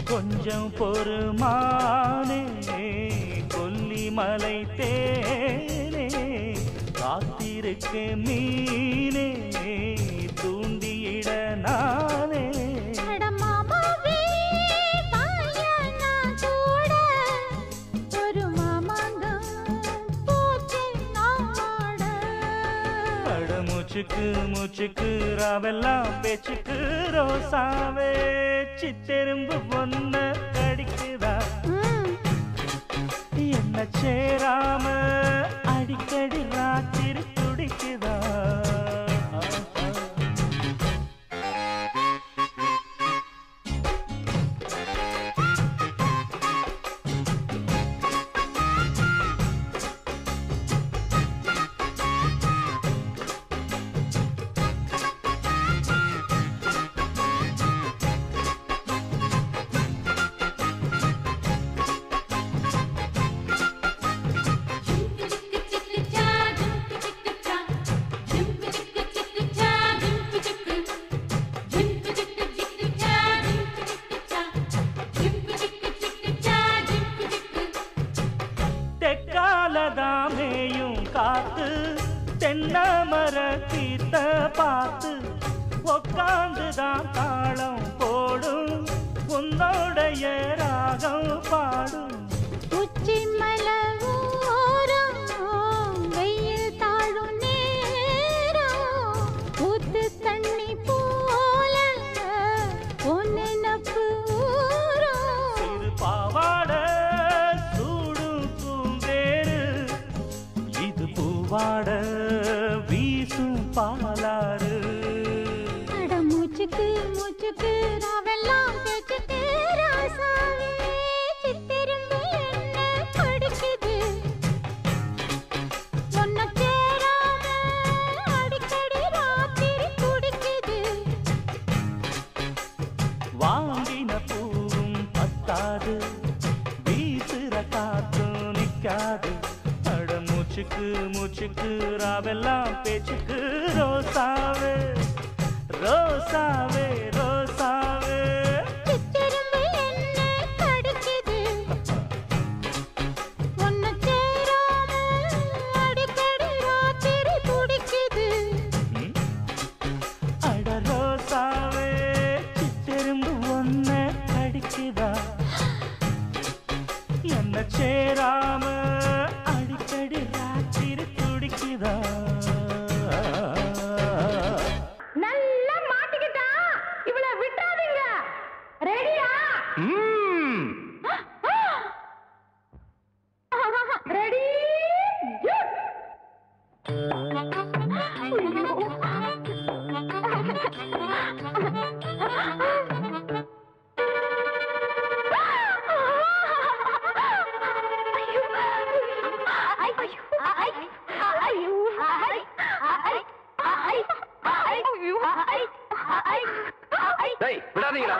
கொஞ்சம் பொறுமானே கொல்லிமலை தேனே காத்திருக்க மீனே தூண்டியிட நானே அட மாமாவே, வாயா நான் கூட. ஒரு மாமாங்கம் போச்சு நாட. அட மூச்சுக்கு மூச்சுக்கு ராவெல்லாம் பேச்சுக்கு ரோசாவே சித்தெரும்பு பொண்ண கடிக்குதா ம், என்ன சேராம அடிக்கடி ராத்திரி துடிக்குதா தெக்காலதாமேயும் காத்து தென்னமர தீத்த பார்த்து உக்காந்துதான் தாளம் போடும் உன்னோடைய ராகம் பாடும் உச்சி மலை ஓரம் வெயில் தாழும் நேரம் ஊத்து தண்ணி போல உன் நினப்பு ஊறும். சிறு பாவாட சூடும் பூந்தேரு இது பூவாட வீசும் பாலாறு அட மூச்சுக்கு மூச்சுக்கு ராவெல்லாம் பேச்சுக்கு ராசாவே சித்திரும்பு என்ன படிக்குது ஒன்ன சேராம அடிக்கடி ராத்திரி துடிக்குது வாங்கின பூவும் பத்தாது வீசுற காத்தும் நிக்காது அட மூச்சுக்கு மூச்சுக்கு ராவெல்லாம் பேச்சுக்கு ரோசாவே ரோசாவே ரோசாவே சித்திரும்பு என்ன படிக்குது ஒன்ன சேராம அடிக்கடி ராத்திரி துடிக்குது ம்? அட ரோசாவே சித்தெரும்பு ஒன்ன கடிக்குதா என்ன சேராம அடிக்கடி ராத்திரி துடிக்குதா நல்லா மாட்டிக்கிட்டா இவள விட்டுறாதீங்க ரெடியா ரெடி டேய் விடாதீங்களா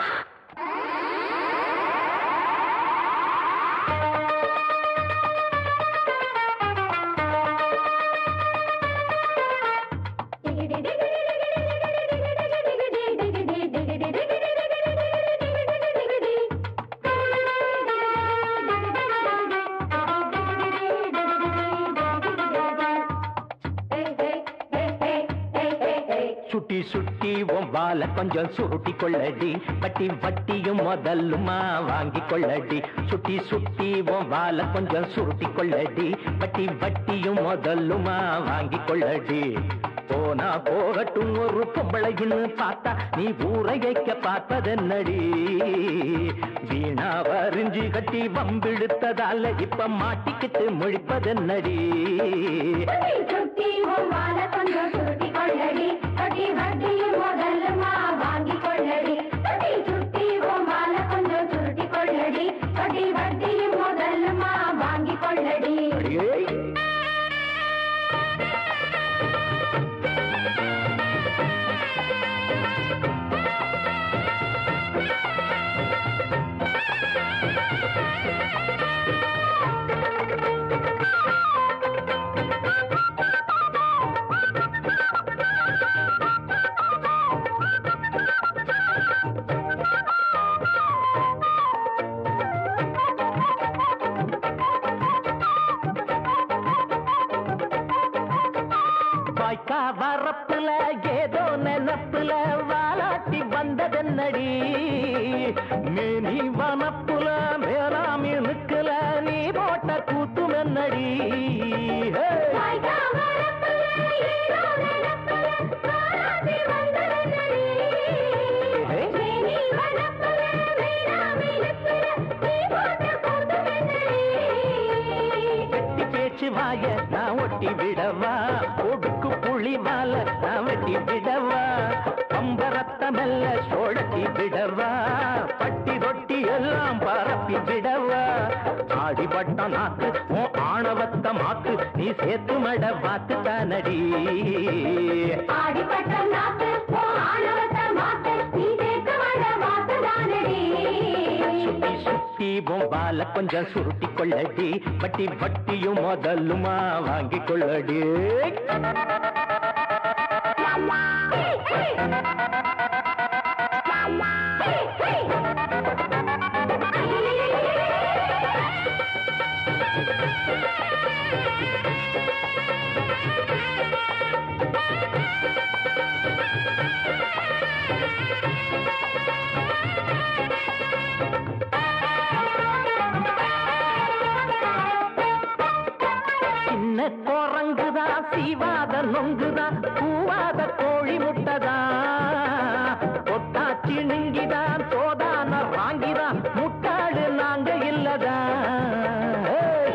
சுட்டி சுட்டி உன் பால கொஞ்சம் சுருட்டி கொள்ளடி வட்டி வட்டியும் முதல்லுமா வாங்கி கொள்ளடி சுட்டி சுட்டி உன் பால கொஞ்சம் சுருட்டி கொள்ளடி வட்டி வட்டியும் முதல்லுமா வாங்கி கொள்ளடி போனா போகட்டும் ஒரு பொம்பளைன்னு பார்த்தா நீ ஊரையைக்க பார்ப்பதென்னடி வீணா வரிஞ்சு கட்டி வம்பிழுத்ததால இப்ப மாட்டிக்கிட்டு முழிப்பதென்னடி சுத்தி உமால கொஞ்சம் சுருட்டி கொள்ளடி அடி வட்டியும் முதல்லுமா வாங்கி கொள்ளடி அடி சுத்தி உமால கொஞ்சம் சுருட்டி கொள்ளடி அடி வட்டியும் முதல்லுமா வாங்கி கொள்ளடி அடியே வனப்புல மேலாமி நிக்கல நீ போட்ட கூத்து மென்னடி ஹே! ஹே! வெட்டி பேச்சு வாய நான் ஒட்டி விடவா ஒடுக்கு புளி மால நான் வெட்டி விடவா பம்பரத்தமெல்ல சோழட்டி விடவா பட்டி ரொட்டி எல்லாம் பரப்பி விடவா ஆடிப்பட்ட நாக்கு உன் ஆணவத்த மாக்கு நீ சேர்த்து மட வாத்து தானடி ஆடிப்பட்ட நாக்கு ஓ ஆணவத்த மாத்து நீ சேர்த்து வந்த வாக்குதானடி சுத்தி சுத்தி பொம்பால கொஞ்சம் சுருட்டி கொள்ளடி வட்டி வட்டியும் முதலுமா வாங்கி கொள்ளடி சின்ன குரங்குதா சீவாத நொங்குதா கூவாத கோழி முட்டதா தொட்டா சிணுங்கிதான் சோதான வாங்கிதா முட்டாடு நாங்க இல்லதா ஏய்!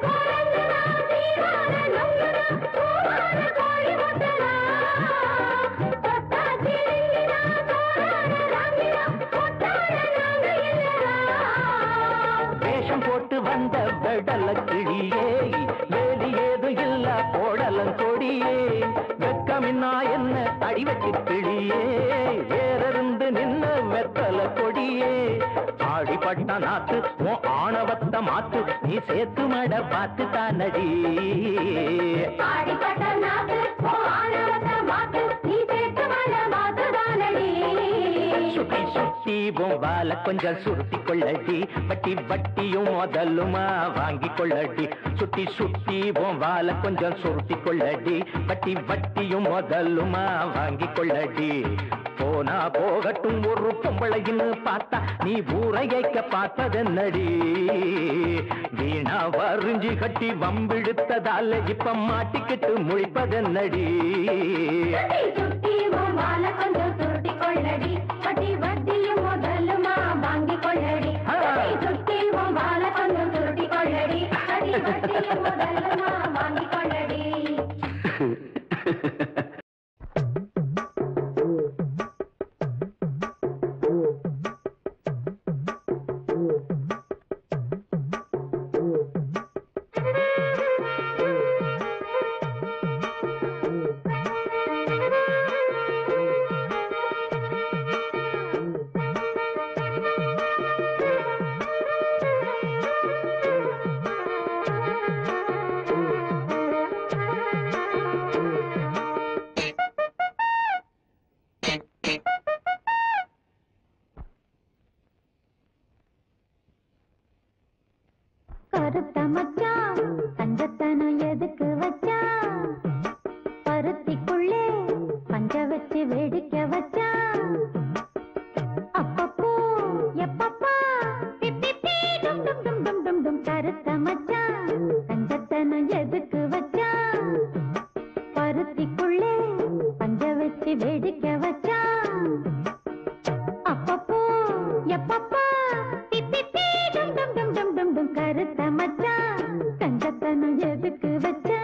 வேஷம் போட்டு வந்த வெடல கிளியே வேலி ஏது இல்ல போடலம் கொடியே வெக்கமின்னா என்ன அடிவெட்டி கிளியே வேறிருந்து நின்ன வெத்தல கொடியே ஆடிப்பட்ட நாத்து உன் ஆணவத்த மாத்து நீ சேர்த்து மட பார்த்து தானடி ஆடிப்பட்ட நாக்கு ஓ ஆணவத்த மாத்து நீ சேர்த்து வந்த வாக்குதானடி சுத்தி சுத்தி பொம்பால கொஞ்சம் சுருட்டி கொள்ளடி வட்டி வட்டியும் முதலுமா வாங்கி கொள்ளடி சுத்தி சுத்தி பொம்பால கொஞ்சம் சுருட்டி கொள்ளடி வட்டி வட்டியும் முதலுமா வாங்கி கொள்ளடி போனா போகட்டும் ஒரு பொம்பளைன்னு பார்த்தா நீ ஊரையைக்க பார்த்ததென்னடி வீணா வரிஞ்சு கட்டி வம்பிழுத்ததால இப்ப மாட்டிக்கிட்டு முழிப்பதென்னடி சுத்தி சுத்தி உன் வாலை கொஞ்சம் சுருட்டி கொள்ளடி வட்டி வட்டியும் முதலுமா வாங்கி கொள்ளடி சுத்தி சுத்தி உன் வாலை கொஞ்சம் சுருட்டி கொள்ளடி வட்டி வட்டியும் முதலுமா வாங்கி கொள்ளடி கருத்த மச்சான் தங்கத்தனம் எதுக்கு வச்சான் பருத்திக்குள்ளே பஞ்ச வச்சு வேடிக்கை வச்சான் அப்பப்போ எப்பப்பா பிப்பி பீ டும் டும் டும் டும் டும் டும் கருத்த மச்சான் தங்கத்தனம் எதுக்கு வச்சான் பருத்திக்குள்ளே பஞ்ச வச்சு வேடிக்கை வச்சான் அப்பப்போ எப்பப்பா பிப்பி பீ டும் டும் டும் டும் டும் டும் கருத்த மச்சான் கஞ்சத்தனம் எதுக்கு வச்சா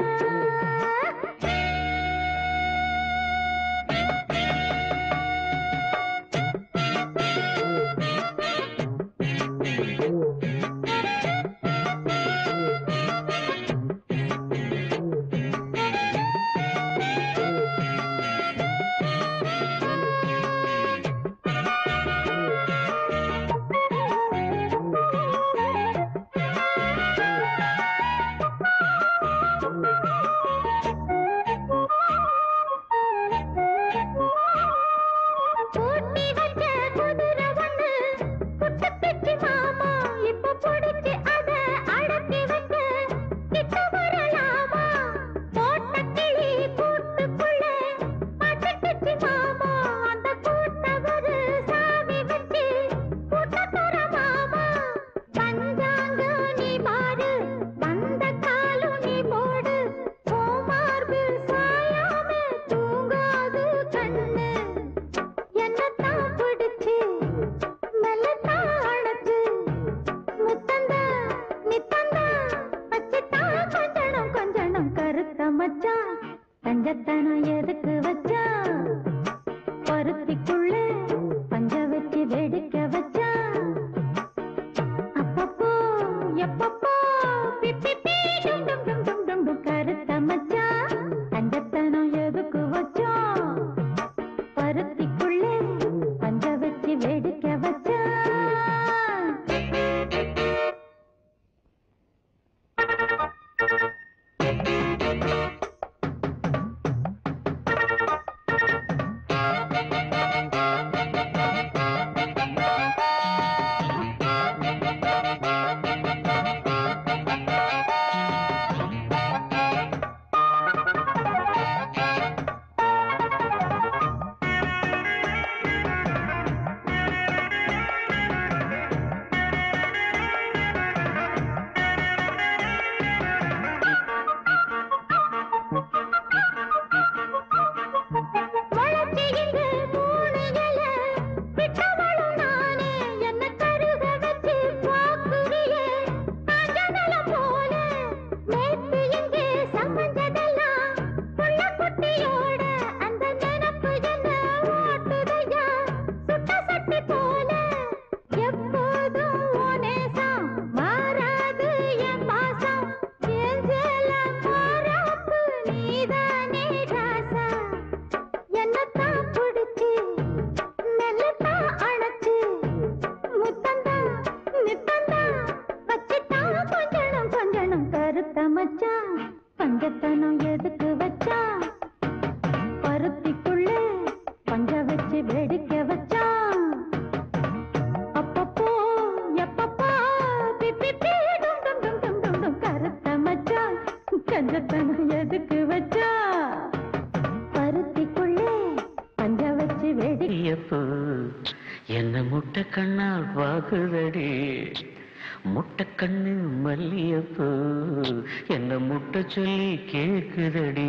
மச்சான் பஞ்சத்தனம் எதுக்கு வச்சா பருத்திக்குள்ளே பஞ்ச வச்சு வேடிக்கை வச்சான் அப்பப்போ எப்பப்பா பிப்பி பீ டும் டும் டும் டும் டும் டும் கருத்த மச்சான் கஞ்சத்தனம் எதுக்கு வச்சா பருத்திக்குள்ளே பஞ்ச வச்சு வேடிக்கை ஐயப்போ என்ன முட்டை கண்ணால் பாக்குதடி முட்டை கண்ணு மல்லியப்போ என்ன முட்டை சொல்லி கேக்குதடி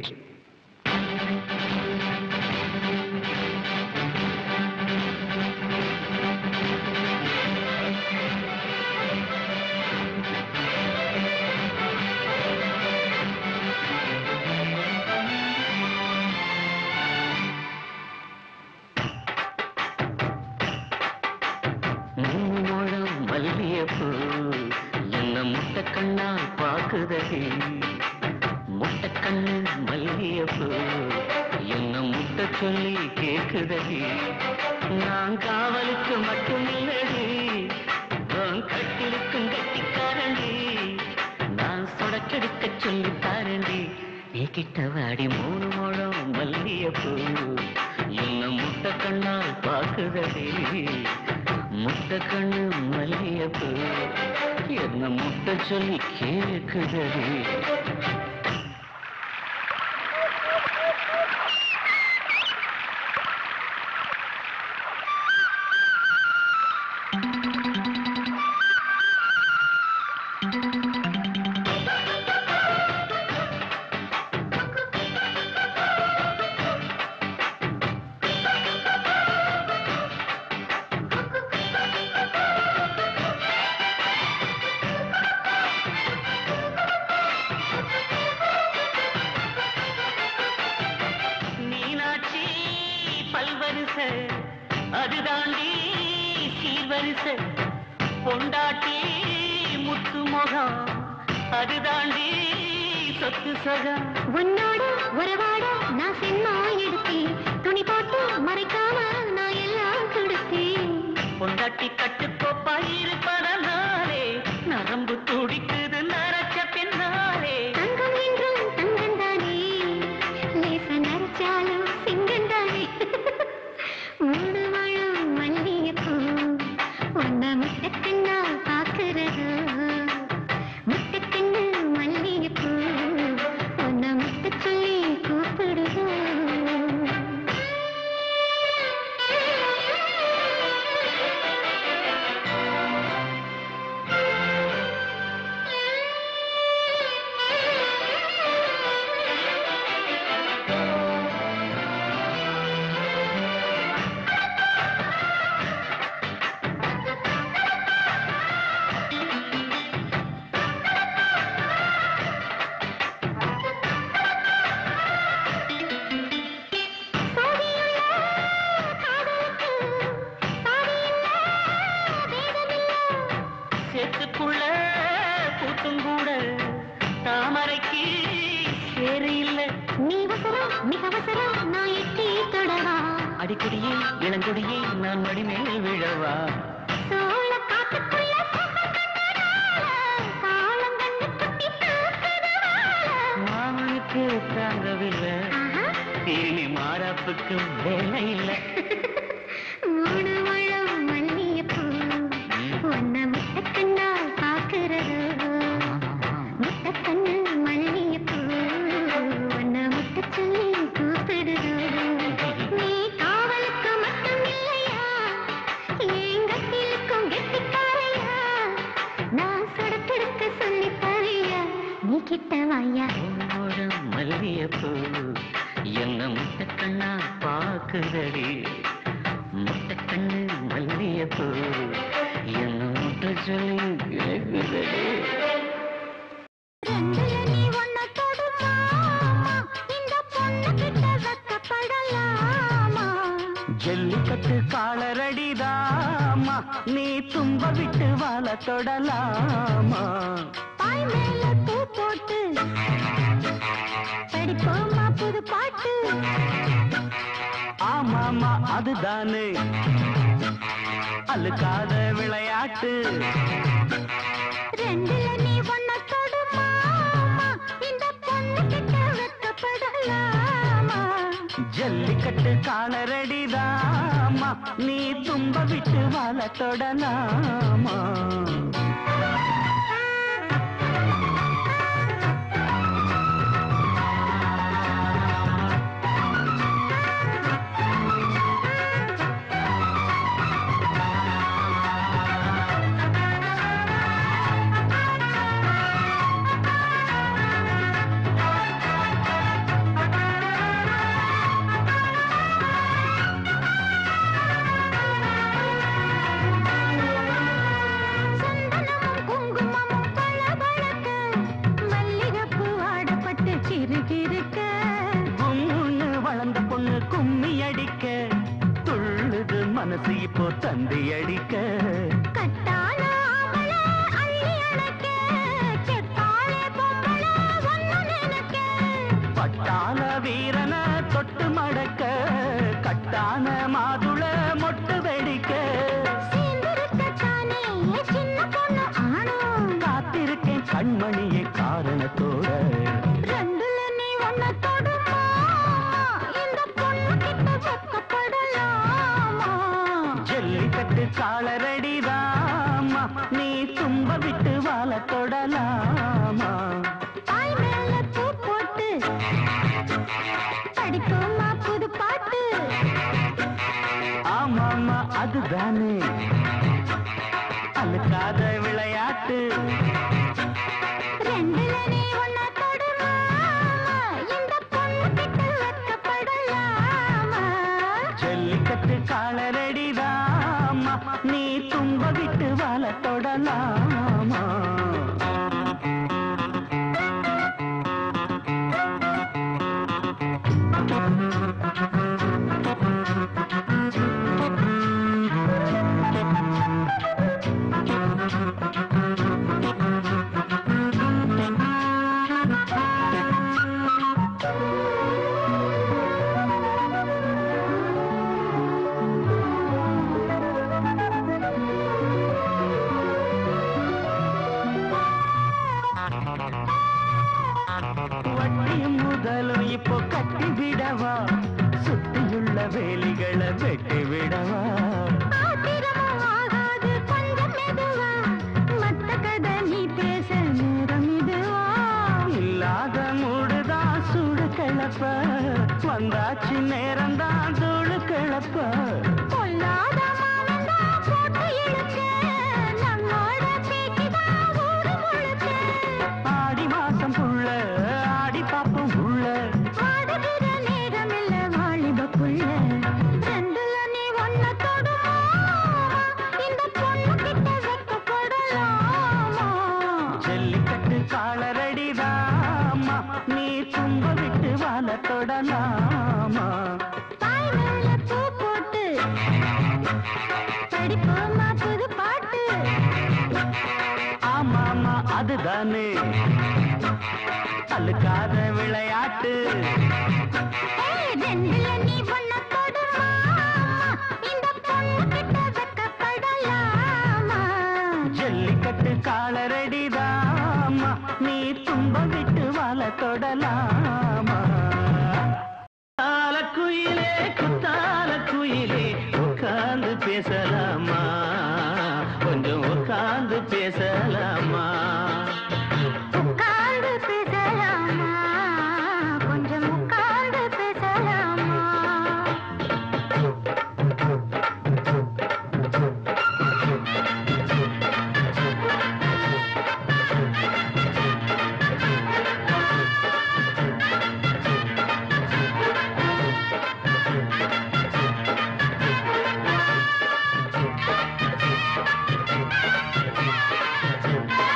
மூணு முழம் மல்லியப்பூ என்ன முட்டை கண்ணால் பாக்குதடி முட்டை கண்ணு மல்லியப்பூ என்ன முட்டை சொல்லி கேக்குதடி நான் காவலுக்கு மட்டும் இல்லடி நான் கட்டிலுக்கும் கட்டிக்காரண்டி நான் சொடக்கெடுக்க சொல்லி தாரண்டி நீ கிட்ட வாடி மூணு முழம் மல்லியப்பூ என்ன முட்டை கண்ணால் பாக்குதடி முட்டை கண்ணு மல்லியப்பூ என்ன முட்டை சொல்லி கேக்குதடி மீனாட்சி பல்வரிசை அதுதாண்டி சீர்வரிசை பொண்டாட்டி முத்து முகம் அதுதாண்டி சொத்து சகம் உன்னோட உறவாட நான் சினிமா எடுத்தேன் துணி போட்டு மறைக்காம நான் எல்லாம் கொடுத்தேன் பொண்டாட்டி கட்டுக்கோப்பா இருப்பதனாலே நரம்பு துடிக்குது நரச்ச பின்னாலே தங்கம் என்றும் தங்கம் தானே லேச நரைச்சாலும் சிங்கம் தானே மூணு மழம் மல்லிகைப்பூ உன்னை முட்டக்கண்ணா பார்க்கிறது முட்டக்கண்ணு மல்லிகைப்பூ உன்னை முட்டை சொல்லி கூப்பிடுது சோதியுள்ள காதலுக்கு சாதியில்ல வேதமில்ல சேத்துக்குள்ள கூட்டும் கூட தாமரைக்கு சேரு இல்லை நீ வசரம் மிக அவசரம் நான் எட்டி தொடவா அடிக்கடியே இளங்கொடியே நான் மடிமேல் விழவா சோழ காட்டுக்குள்ள காலம் கண்டு குட்டி மாமனுக்கு தாங்கவில்லை இனி மாறாப்புக்கு வேலை இல்லை மூணு மழம் மல்லிகைப்பூ உன்னை முட்டக்கண்ணால் பார்க்கிறது முட்டக்கண்ணு மல்லிகைப்பூ உன்னை முட்டை சொல்லி கூப்பிடுது நீ காவலுக்கு மட்டும் இல்லையா எங்கத்திலுக்கும் கெட்டிக்காரையா நான் சுடக்கெடுக்க சொல்லி தரையா நீ கிட்ட வாயா உன்னோட மல்லியப்பூ என்ன முட்டை கண்ணா பாக்குதடி முட்டை கண்ணு மல்லியப்பூ என்ன முட்டை சொல்லி கேக்குதடி ரெண்டுல நீ ஒன்ன தொடுமா இந்த பொண்ணு கிட்ட வெக்கப்படலாமா ஜல்லிக்கட்டு காலரடிதாமா நீ தும்ப விட்டு வாழ தொடலாமா பாய் மேல பூ போட்டு படிப்போமா புது பாட்டு ஆமாமா அதுதானே அழுக்காத விளையாட்டு ரெண்டுல நீ ஒன்ன தொடுமா ஜல்லிக்கட்டு காலரடிதாமா நீ தும்ப விட்டு வாழ தொடலாமா சந்தனமும் குங்குமமும் பளபளக்க, மல்லிகைப்பூ ஆடப்பட்டு கிறுகிறுக்க. கும்முன்னு வளர்ந்த பொண்ணு கும்மி அடிக்க துள்ளுது மனசு இப்போ தந்தி அடிக்க கட்டான ஆம்பளை அள்ளி அணைக்க, செத்தாளே பொம்பளை ஒண்ணு நினைக்க. பட்டாள வீரன தொட்டு மடக்க கட்டான மாதுள மொட்டு வெடிக்க சேர்ந்திருக்கத்தானே என் சின்ன பொண்ணு ஆணும். காத்திருக்கேன் கண்மணியே காரணத்தோட ரெண்டுல நீ ஒண்ணு தொடுமா? இந்த பொண்ணுகிட்ட வெட்கப்படலாமா? ஜல்லிக்கட்டு காலரடிதாமா நீ தும்ப விட்டு வாழ தொடலாமா தாய் மேல பூ போட்டு படிக்குமா புது பாட்டு ஆமாமா அதுதானே அழுக்காத விளையாட்டு ரெண்டுல நீ ஒண்ணு தொடுமா? இந்த பொண்ணுகிட்ட வெட்கப்படலாமா? ஜல்லிக்கட்டு காலரடிதாமா நீ தும்ப விட்டு வாழ தொடலாமா வட்டியும் முதலும் இப்போ கட்டி விடவா சுத்தியுள்ள வேலிகளை வெட்டி விடவா ஆத்திரமும் ஆகாது கொஞ்சம் மெதுவா. மத்த கதை நீ பேச நேரம் இதுவா இல்லாத மூடுதான் சூடு கிளப்ப வந்தாச்சு நேரம்தான் தூளு கிளப்ப பொல்லாத மானந்தா போட்டு இழுக்க, நம்மோட பேச்சுதான் ஊரு முழுக்க. ஆடி மாசம் புள்ள ஆடி பாப்போம் உள்ள ஆடுகிற நேரமில்ல வாலிப புள்ள. ரெண்டுல நீ ஒண்ணு தொடுமா? இந்த பொண்ணுகிட்ட வெட்கப்படலாமா? ஜல்லிக்கட்டு காலரடிதாமா நீ தும்ப விட்டு வாழ தொடலாமா தாய் மேல பூ போட்டு படிப்போமா புது பாட்டு ஆமாமா அதுதானே அழுக்காத விளையாட்டு ஏய், ரெண்டுல நீ ஒண்ணு தொடுமா? இந்த பொண்ணுகிட்ட வெட்கப்படலாமா? ஜல்லிக்கட்டு காலரடிதாமா நீ தும்ப விட்டு வாழ தொடலாமா குத்தால குயிலே குத்தால குயிலே உட்கார்ந்து பேசலாமா கொஞ்சம் உட்கார்ந்து பேசலாமா உட்கார்ந்து பேசலாமா? கொஞ்சம் உட்கார்ந்து பேசலாமா ஆ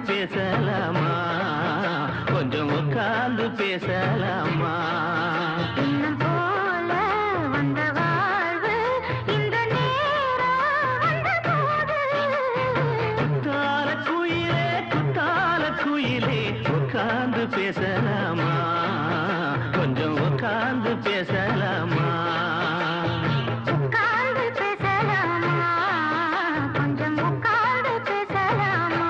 பேசலாமா கொஞ்சம் உட்கார்ந்து பேசலாமா இன்னும் போல வந்த வாழ்வு இந்த நேரம் வந்தபோது குத்தால குயிலே குத்தால குயிலே உட்கார்ந்து பேசலாமா கொஞ்சம் உட்கார்ந்து பேசலாமா உட்கார்ந்து பேசலாமா கொஞ்சம் உட்கார்ந்து பேசலாமா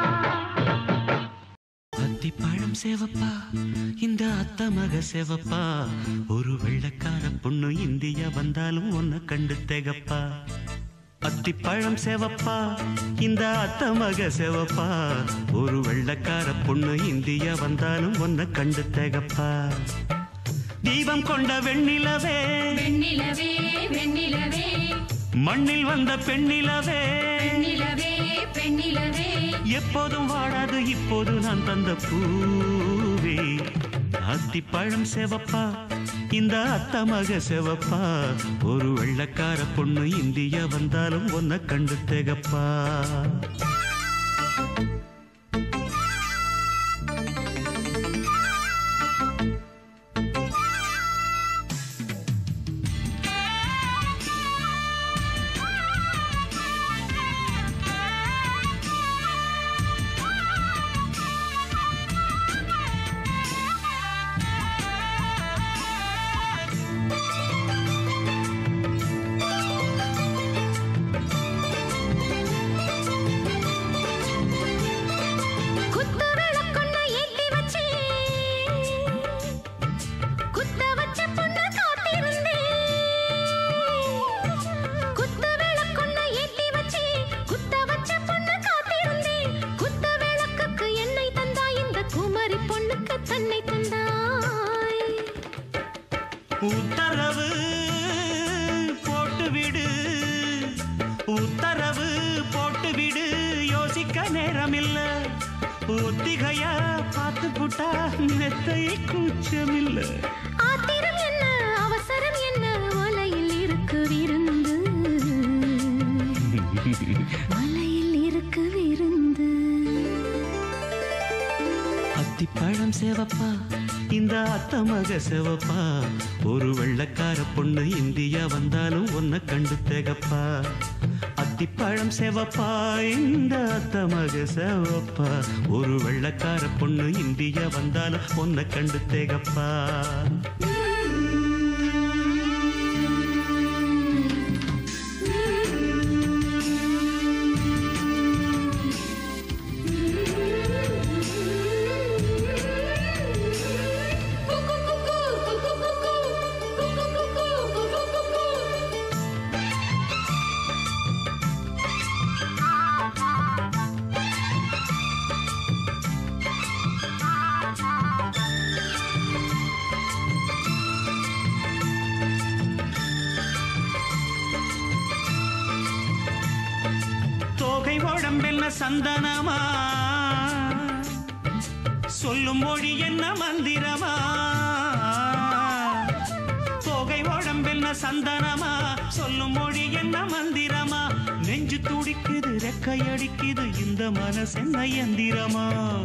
அத்திப்பழம் சேவப்பா இந்த அத்த மக சேவப்பா ஒரு வெள்ளக்கார பொண்ணு இந்தியா வந்தாலும் உன்னை கண்டு திகப்பா அத்திப்பழம் சேவப்பா இந்த அத்த மக சேவப்பா ஒரு வெள்ளக்கார பொண்ணு இந்தியா வந்தாலும் உன்னை கண்டு திகப்பா தீபம் கொண்ட வெண்ணிலவே வெண்ணிலவே வெண்ணிலவே மண்ணில் வந்த பெண்ணிலவே பெண்ணிலவே பெண்ணிலவே எப்போதும் வாடாது இப்போது நான் தந்த பூவே அத்திப்பழம் செவப்பா இந்த அத்தமக செவப்பா ஒரு வெள்ளக்கார பொண்ணு இந்தியா வந்தாலும் உன்னை கண்டு திகப்பா குத்து விளக்கொன்னு ஏத்தி வச்சு குத்த வச்ச பொண்ணு காத்திருந்தேன் குத்து விளக்கொன்னு ஏத்தி வச்சு குத்த வச்ச பொண்ணு காத்திருந்தேன் குத்த விளக்குக்கு எண்ணெய் தந்தாய் இந்த குமரி பொண்ணுக்கு தன்னை தந்தாய் உத்தரவு போட்டு விடு உத்தரவு போட்டு விடு யோசிக்க நேரமில்ல ஒத்திகையா பார்த்து புட்டா மெத்தை கூச்சமில்ல ஆத்திரம் என்ன அவசரம் என்ன மலையில் இருக்கு விருந்து மலையில் இருக்கு விருந்து அத்திப்பழம் சேவப்பா இந்த அத்தமக சேவப்பா ஒரு வெள்ளக்கார பொண்ணு இந்தியா வந்தாலும் உன்னை கண்டு திகப்பா அத்திப்பழம் சேவப்பா இந்த அத்தமக சேவப்பா ஒரு வெள்ளக்கார பொண்ணு இந்தியா வந்தாலும் உன்னை கண்டு திகப்பா தோகை உடம்பென்ன சந்தனமா சொல்லும் மொழி என்ன மந்திரமா தோகை உடம்பென்ன சந்தனமா சொல்லும் மொழி என்ன மந்திரமா நெஞ்சு துடிக்குது ரெக்கையடிக்குது இந்த மனசு என்ன எந்திரமா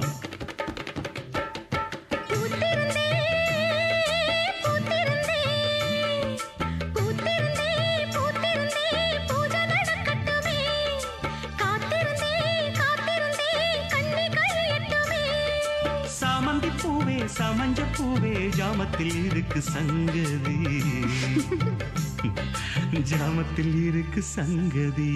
பூத்திருந்தே பூத்திருந்தே பூத்திருந்தே பூத்திருந்தே பூஜை நடக்கட்டுமே காத்திருந்தே காத்திருந்தே கண்ணி கழியட்டுமே சாமந்தி பூவே சமஞ்ச பூவே ஜாமத்தில் இருக்கு சங்கதி ஜாமத்தில் இருக்கு சங்கதி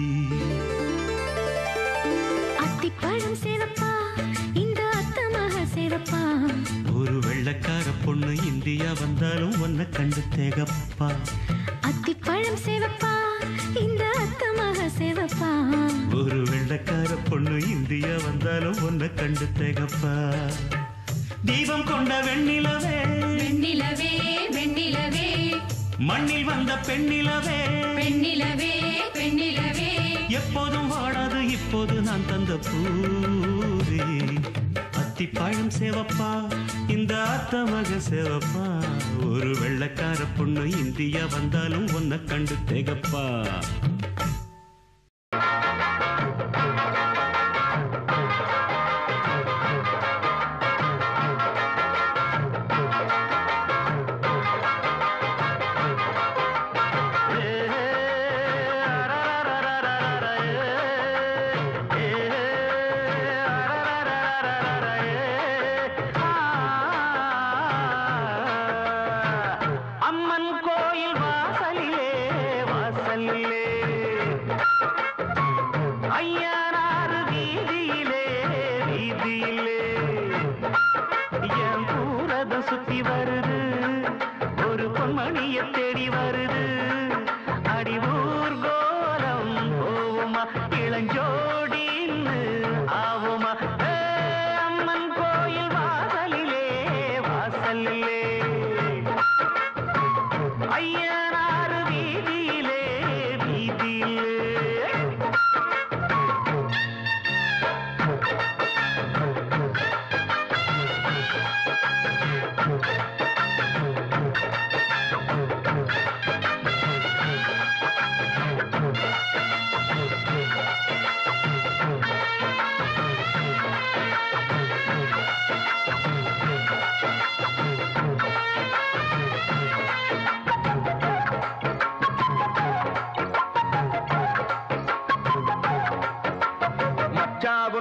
அத்திப்பழம் சேவப்பா இந்த அத்தமாக சேவப்பா ஒரு வெள்ளக்கார பொண்ணு இந்தியா வந்தாலும் உன்னை கண்டு தேகப்பா அத்திப்பழம் சேவப்பா இந்த அத்தமாக சேவப்பா ஒரு வெள்ளக்கார பொண்ணு இந்தியா வந்தாலும் உன்னை கண்டு தேகப்பா தீபம் கொண்ட வெண்ணிலவே வெண்ணிலவே வெண்ணிலவே மண்ணில் வந்த பெண்ணிலவே பெண்ணிலவே பெண்ணிலவே எப்போதும் வாடாது இப்போது நான் தந்த பூவே அத்திப்பழம் சேவப்பா இந்த அத்தமக சேவப்பா ஒரு வெள்ளக்கார பொண்ணு இந்தியா வந்தாலும் உன்னை கண்டு தேகப்பா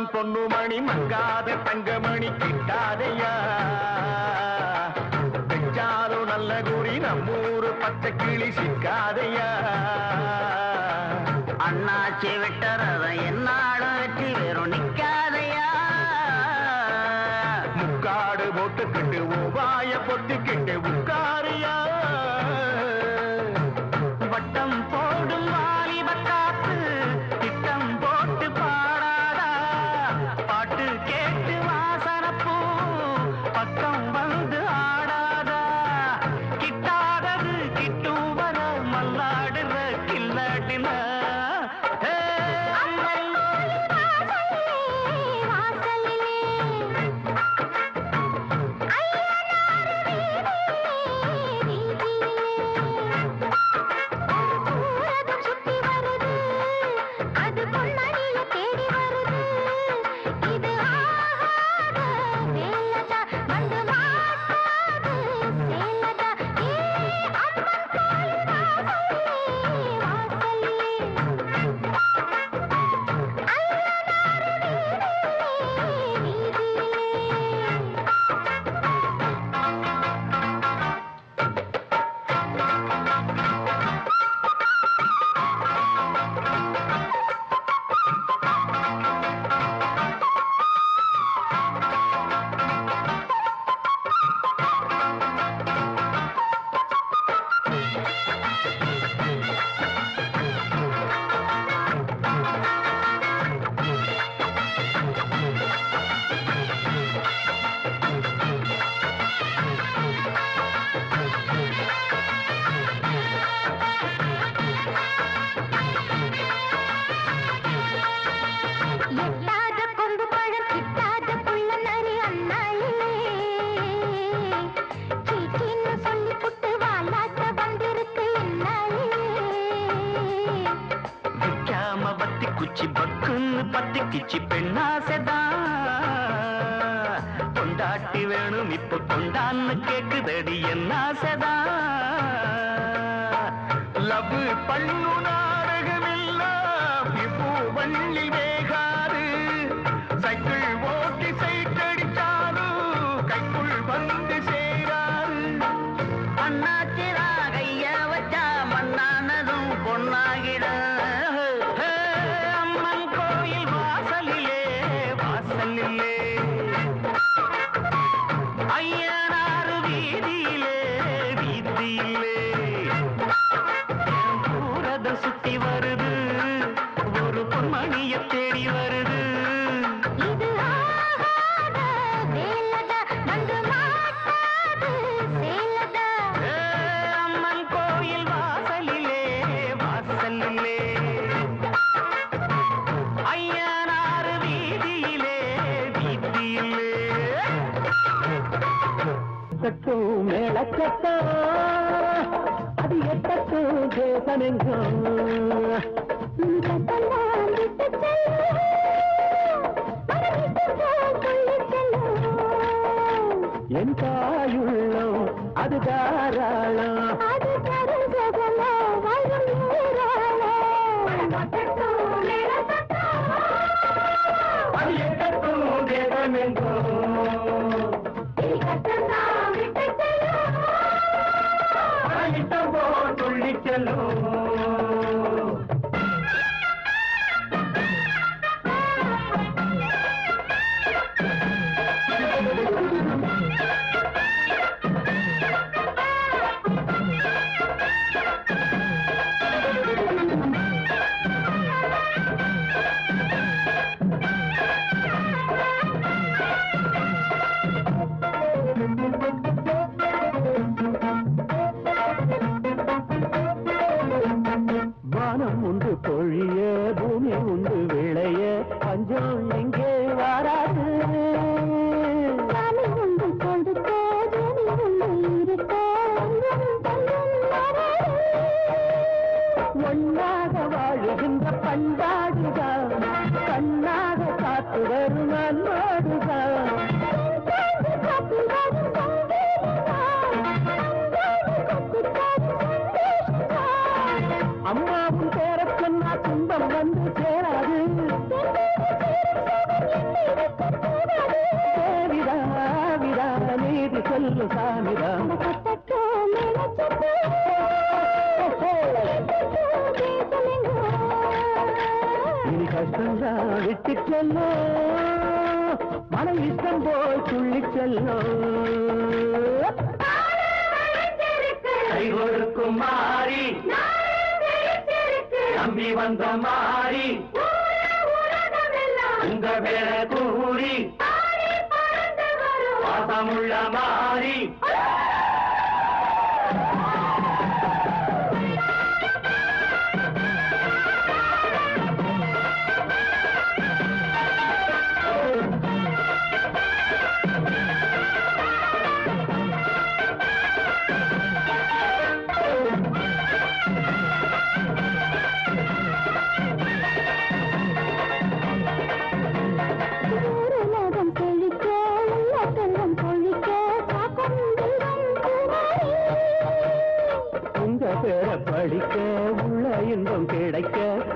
பொண்ணுமணி மங்காத தங்கமணி கிட்டாதையா பெஞ்சாலும் நல்ல குறி நம்மூரு பச்சை கிளி சிக்காதையா அண்ணாச்சி விட்டறத என்னாலும் வெற்றி வெறும் நிக்காதையா முக்காடு போட்டுக்கிட்டு உபாய பொத்திக்கிட்டு உட்காரியா வட்டம் போடும் வாலிப காத்து திட்டம் போட்டு பாடாதா பாட்டு கேட்டு வாசனப்பூ பக்கம் வந்து ஆடாதா கிட்டாதது கிட்டும் வர மல்லாடுற கில்லாடின எட்டாத கொம்பு பழம் கிட்டாத புள்ள நரி அண்ணாளிலே சீச்சின்னு சொல்லி புட்டு வாலாட்ட வந்திருக்கு இந்நாளிலே விக்காம பத்தி குச்சி பக்குன்னு பத்தி கிச்சி பெண்ணாசைதான் கொண்டாட்டி வேணும் இப்ப கொண்டான்னு கேக்குதடி என்ன ஆசைதான் லவ் பண்ணு நாடகமெல்லாம் இப்போ வள்ளி வேகாது சைக்கிள் ஓட்டி சைட்டடிச்சாலும் கைக்குள் வந்து சேராது அண்ணாச்சிரா கைய வச்சா மண்ணானதும் பொன்னாகிட ஹே, அம்மன் கோயில் வாசலிலே வாசலிலே ஐயனாறு வீதியிலே வீதியிலே என் பூரத சுத்தி வருது ஒரு பொன்மணிய தேடி வருது இது ஆகாத வேலதா வந்து மாட்டாது சேலதா ஏ, அம்மன் கோயில் வாசலிலே வாசலிலே ஐயனாறு வீதியிலே வீதியிலே கட்டும் மேளக்கட்டம் அது எட்டட்டும் தேசமெங்கும் கட்டலாம் விட்டு செல்லும் மரணிட்டு போல் கொள்ளி செல்லும் என் தாயுள்ளம் அது தாராளம் அது கருஞ்சகமோ வரும் ஊராளோ அது எட்டட்டும் தேசமெங்கும் இட்டம் போல் துள்ளி செல்லும் வானம் உண்டு பொழிய பூமி உண்டு விளைய பஞ்சம் எங்கே வராது சாமி உண்டு கொடுக்க பூமி உண்டு இருக்க ஒன்றும் தள்ளும் வராது. ஒன்னாக வாழுகின்ற பண்பாடுதான் கண்ணாக காத்து வரும் அன்பாடுதான் சாய்ந்து காத்து வரும் சங்கீதம்தான். அன்பாடு கொத்தித் தரும் சந்தோஷம்தான். அம்மாவும் பேர சொன்னா துன்பம் வந்து சேராது என்னோடு சேரும் சுகம் எல்லாம் விட்டு செல்லோ மன இஷ்டம் போய் துள்ளி செல்லோ கை கொடுக்கும் மாறி நம்பி வந்த மாறி உங்க பேர கூறி பாசமுள்ள மாறி ஊருலகம் செழிக்க உள்ள செல்வம் கொழிக்க காக்கும் தெய்வம் குமரி உங்க பேர படிக்க உள்ள இன்பம் கிடைக்க